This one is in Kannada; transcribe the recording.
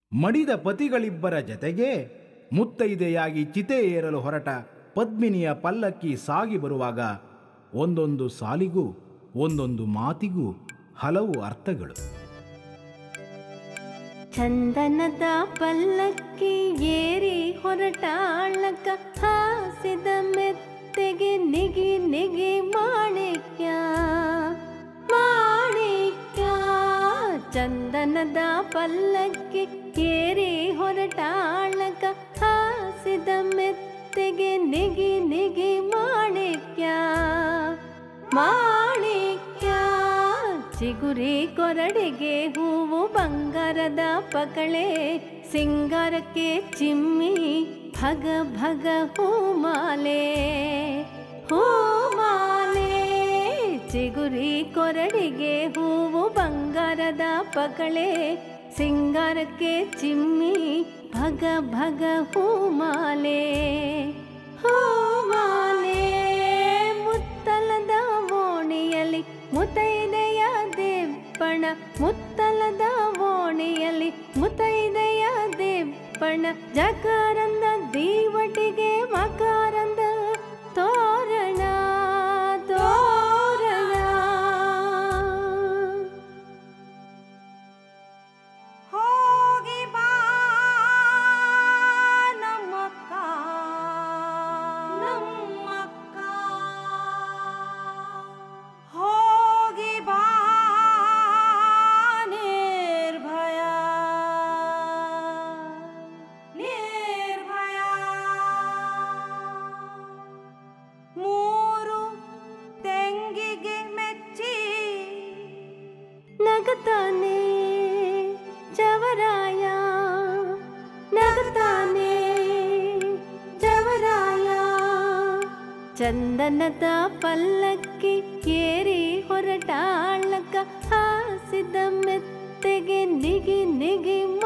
ಮಡಿದ ಪತಿಗಳಿಬ್ಬರ ಜತೆಗೆ ಮುತ್ತೈದೆಯಾಗಿ ಚಿತೆ ಏರಲು ಹೊರಟ ಪದ್ಮಿನಿಯ ಪಲ್ಲಕ್ಕಿ ಸಾಗಿ ಬರುವಾಗ ಒಂದೊಂದು ಸಾಲಿಗೂ ಒಂದೊಂದು ಮಾತಿಗೂ ಹಲವು ಅರ್ಥಗಳು ಚಂದನದ ಪಲ್ಲಕ್ಕಿ ಏರಿ ಹೊರಟಾಳಕ ಹಾಸಿದ ಮೆತ್ತೆಗೆ ನಿಗಿ ನಿಗಿ ಮಾಣಿಕ್ಯ ಮಾಣಿಕ್ಯ ಚಂದನದ ಪಲ್ಲಕ್ಕಿ ಏರಿ ಹೊರಟಾಳಕ ಹಾಸಿದ ಮೆತ್ತೆಗೆ ನಿಗಿ ನಿಗಿ ಮಾಣಿಕ್ಯ ಮಾಣಿಕ್ಯ ಚಿಗುರಿ ಕೊರಡಿಗೆ ಹೂವು ಬಂಗಾರದ ಪಕಳೆ ಸಿಂಗಾರಕ್ಕೆ ಚಿಮ್ಮಿ ಭಗ ಭಗ ಹೂಮಾಲೆ ಹೂಮಾಲೆ ಚಿಗುರಿ ಕೊರಡಿಗೆ ಹೂವು ಬಂಗಾರದ ಪಕಳೆ ಸಿಂಗಾರಕ್ಕೆ ಚಿಮ್ಮಿ ಭಗ ಭಗ ಹೂಮಾಲೆ ಹೂಮಾಲೆ ಮುತ್ತಲದ ಓಣಿಯಲ್ಲಿ ಮುತೈದೆಯ ದೇಪ್ಪಣ ಮುತ್ತಲದ ಓಣಿಯಲ್ಲಿ ಮುತೈದೆಯ ದೇಪ್ಪಣ ಜಕರಂದ ದೀವಟಿಗೆ ಮಕರಂದ ತೋರಣ ತೋರಣ ಹೋಗಿ ಬಾ ನಮ್ಮಕ್ಕ ನಮ್ಮಕ್ಕ ಹೋಗಿ ಬಾ ನಿರ್ಭಯ ನಿರ್ಭಯ ಮೂರು ತೆಂಗಿಗೆ ಮೆಚ್ಚಿ ನಗತಾನೆ ಜವರಾಯ ನಗತಾನೆ ಜವರಾಯ ಚಂದನದ ಪಲ್ಲಕ್ಕಿ ಏರಿ ಹೊರಟಾಳಕ ಹಾಸಿದ ಮೆತ್ತೆಗೆ ನಿಗಿ ನಿಗಿ